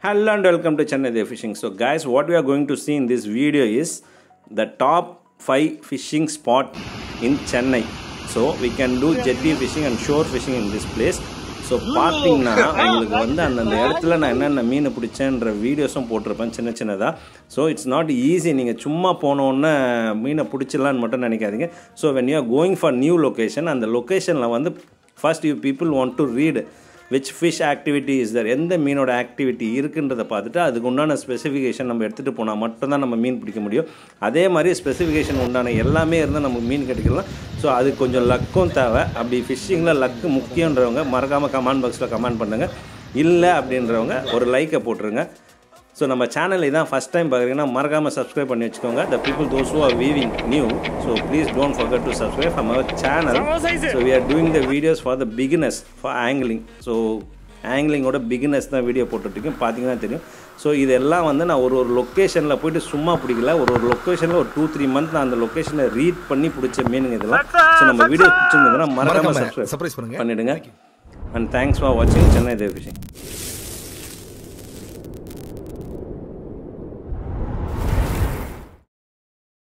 Hello and welcome to Chennai Day Fishing. So, guys, what we are going to see in this video is the top 5 fishing spot in Chennai. So, we can do jetty fishing and shore fishing in this place. So பார்த்தீங்கன்னா உங்களுக்கு வந்து அந்தந்த இடத்துல நான் என்னென்ன மீன் பிடிச்சேன்ற வீடியோஸும் போட்டிருப்பேன் சின்ன சின்னதாக ஸோ இட்ஸ் நாட் ஈஸி நீங்கள் சும்மா போனோன்னே மீனை பிடிச்சிடலான்னு மட்டும் நினைக்காதீங்க so when you are going for new location அந்த லொக்கேஷனில் வந்து first you people want to read which fish activity is there எந்த மீனோட ஆக்டிவிட்டி இருக்குன்றதை பார்த்துட்டு அதுக்கு உண்டான ஸ்பெசிஃபிகேஷன் நம்ம எடுத்துகிட்டு போனால் மட்டும்தான் நம்ம மீன் பிடிக்க முடியும் அதே மாதிரி ஸ்பெசிஃபிகேஷன் உண்டான எல்லாமே இருந்தால் நமக்கு மீன் கிடைக்கலாம் ஸோ அது கொஞ்சம் லக்கும் தேவை அப்படி ஃபிஷ்ஷிங்கில் லக்கு முக்கியன்றவங்க மறக்காமல் கமெண்ட் பாக்ஸில் கமெண்ட் பண்ணுங்கள் இல்லை அப்படின்றவங்க ஒரு லைக்கை போட்டுருங்க ஸோ நம்ம சேனல் இதான் ஃபஸ்ட் டைம் பார்க்குறீங்கன்னா மறக்காமல் சப்ஸ்கிரைப் பண்ணி வச்சுக்கோங்க the people those who are viewing new so please don't forget to subscribe from our channel so we are doing the videos for the beginners for angling so ஆங்கிலிங்கோட beginners தான் video போட்டுட்ருக்கேன் பார்த்தீங்கன்னா தெரியும் so இதெல்லாம் வந்து நான் ஒரு ஒரு லொக்கேஷனில் போயிட்டு சும்மா பிடிக்கல ஒரு ஒரு லொக்கேஷனில் ஒரு டூ த்ரீ மந்த் நான் அந்த லொக்கேஷனை ரீட் பண்ணி பிடிச்ச மீனுங்க இதெல்லாம் ஸோ நம்ம வீடியோ பிடிச்சிருந்ததுன்னா மறக்காமல் மறக்காம சப்ஸ்கிரைப் surprise பண்ணுங்க. பண்ணிவிடுங்க அண்ட் தேங்க்ஸ் ஃபார் வாட்சிங் சென்னை தேவ் ஃபிஷிங்